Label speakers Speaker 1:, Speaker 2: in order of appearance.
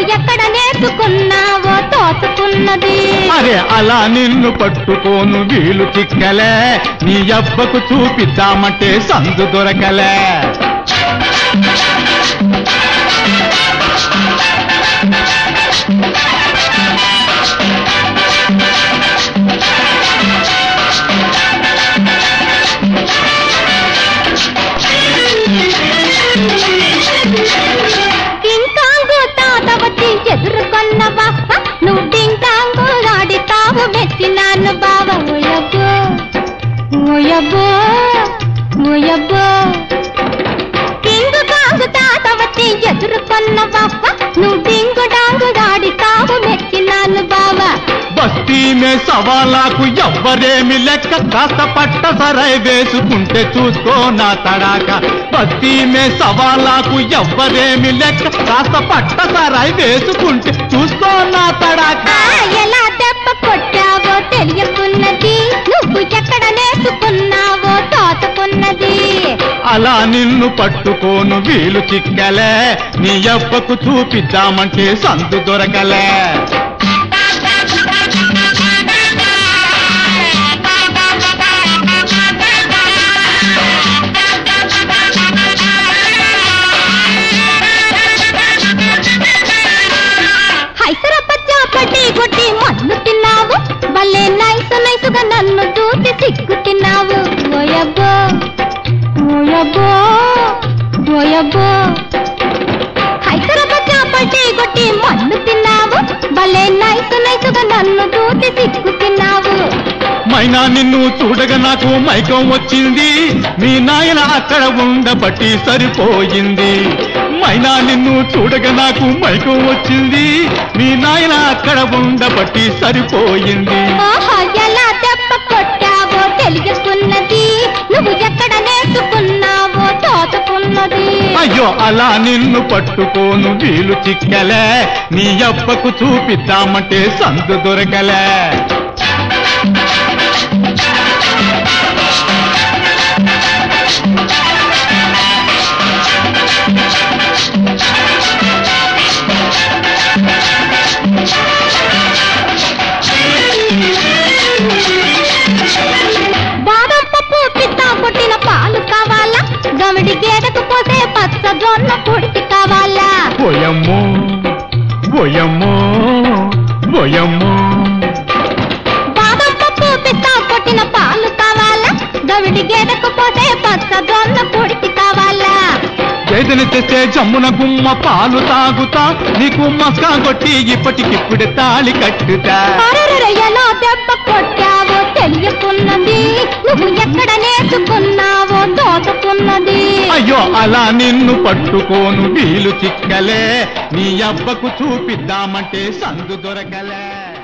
Speaker 1: ఎక్కడ నేర్చుకున్నావో తోచుకున్నది
Speaker 2: అరే అలా నిన్ను పట్టుకోను వీలు చిక్కలే నీ అబ్బకు చూపిద్దామంటే సందు దొరకలే
Speaker 1: టింకాంగు తాత వచ్చి ఎదుర్కొన్నవా నువ్వు టింకాంగు ఆడితావు మెచ్చినాను బావ ఓయబ్బో ఓయబ్బో ఓయబ్బో టింగు కాంగు తాత వచ్చి ఎదుర్కొన్నవా నువ్వు టింగు డాంగు ఆడితావు మెచ్చినాను బావ
Speaker 2: బస్తీ మే సవాలాకు ఎవ్వరేమి లెక్క కాస్త పట్ట సరై వేసుకుంటే చూసుకో నా తడాక బస్తీ మే సవాలాకు ఎవ్వరేమి లెక్క కాస్త పట్ట సరై వేసుకుంటే చూసుకో నా తడాక
Speaker 1: ఆ, ఎలా దెబ్బ కొట్టావో తెలియకున్నది నువ్వు ఎక్కడ నేర్చుకున్నావో తోచుకున్నది
Speaker 2: అలా నిన్ను పట్టుకోను వీలు చిక్కలే నీ అబ్బకు చూపిద్దామంటే సందు దొరకలే
Speaker 1: హైదరాబాద్ చాపటి కొట్టి మన్ను తిన్నావు భలే నైసు నైసుగా నన్ను చూసి సిగ్గు తిన్నావు ఓయబ్బో ఓయబ్బో ఓయబ్బో హైదరాబాద్ చాపటి కొట్టి మన్ను తిన్నావు భలే నైసు నైసుగా నన్ను చూసి సిగ్గు తిన్నావు
Speaker 2: మైనా నిన్ను చూడగా నాకు మైకం వచ్చింది మీ నాయన అక్కడ ఉండబట్టి సరిపోయింది మైనా నిన్ను చూడగా నాకు మైకం వచ్చింది మీ నాయన అక్కడ ఉండబట్టి సరిపోయింది
Speaker 1: ఆహా ఎలా దెబ్బ కొట్టావో తెలియకున్నది నువ్వు ఎక్కడ నేర్చుకున్నావో తోచుకున్నది
Speaker 2: అయ్యో అలా నిన్ను పట్టుకోను వీలు చిక్కలే నీ అబ్బకు చూపిద్దామంటే సందు దొరకలే
Speaker 1: బాదం పప్పు పిత్త కొట్టిన పాలు కావాలా గమిడి గేదెకు పోసే పచ్చ జొన్న పొడికి కావాలా
Speaker 2: ఓయమ్మో ఓయమ్మో ఓయమ్మో
Speaker 1: బాదం పప్పు పిత్త కొట్టిన పాలు కావాలా గమిడి గేదెకు పోసే పచ్చ జొన్న పొడికి కావాలా
Speaker 2: ఏదని తెస్తే జమ్మున గుమ్మ పాలు తాగుతా నీకు మస్కా కొట్టి ఇప్పటికిప్పుడే తాళి కట్టుతా
Speaker 1: అరెరెరె, ఎలా దెబ్బ కొట్టావో తెలియకున్నది నువ్వు ఎక్కడ నేర్చుకున్నావో తోచుకున్నది
Speaker 2: అయ్యో అలా నిన్ను పట్టుకోను వీలు చిక్కలే నీ అబ్బకు చూపిద్దామంటే సందు దొరకలే